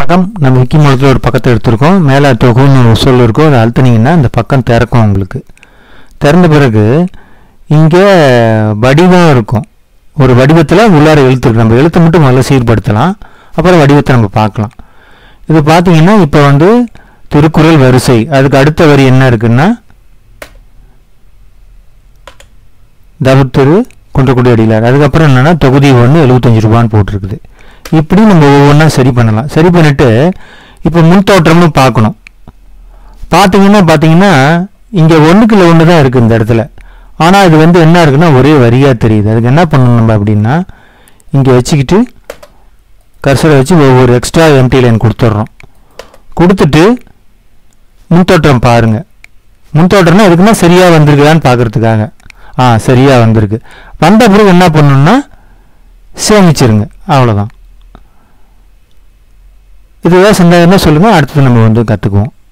வணக்கம் நம்ம விக்கி மூலத்தில் ஒரு பக்கத்தை எடுத்திருக்கோம் மேலே தொகுன்னு ஒரு சொல் இருக்கும் அதை அழுத்துனீங்கன்னா அந்த பக்கம் திறக்கும் உங்களுக்கு திறந்த பிறகு இங்கே வடிவம் இருக்கும் ஒரு வடிவத்தில் உள்ளார எழுத்து இருக்கு நம்ம எழுத்தை மட்டும் முதல்ல சீர்படுத்தலாம் அப்புறம் வடிவத்தை நம்ம பார்க்கலாம் இது பார்த்தீங்கன்னா இப்போ வந்து திருக்குறள் வரிசை அதுக்கு அடுத்த வரி என்ன இருக்குன்னா தவத்திரு குன்றக்குடி அடியிலார் அதுக்கப்புறம் என்னன்னா தொகுதி ஒன்று எழுபத்தஞ்சு ரூபான்னு போட்டிருக்குது இப்படி நம்ம ஒவ்வொன்றா சரி பண்ணலாம் சரி பண்ணிட்டு இப்போ முன் தோற்றம்னு பார்க்கணும் பார்த்தீங்கன்னா பார்த்தீங்கன்னா இங்கே ஒன்றுக்குள்ள ஒன்று தான் இருக்குது இந்த இடத்துல ஆனால் இது வந்து என்ன இருக்குன்னா ஒரே வரியாக தெரியுது அதுக்கு என்ன பண்ணணும் நம்ம அப்படின்னா இங்கே வச்சுக்கிட்டு கர்சரை வச்சு ஒவ்வொரு எக்ஸ்ட்ரா எம்டி லைன் கொடுத்துட்றோம் கொடுத்துட்டு முன்தோற்றம் பாருங்க முன்தோற்றம்னா எதுக்குன்னா சரியாக வந்திருக்குதான்னு பார்க்கறதுக்காக ஆ சரியாக வந்திருக்கு வந்த பிறகு என்ன பண்ணணும்னா சேமிச்சிருங்க அவ்வளோதான் இதுவே சந்தேகம்னா சொல்லுங்கள் அடுத்தது நம்ம வந்து கற்றுக்குவோம்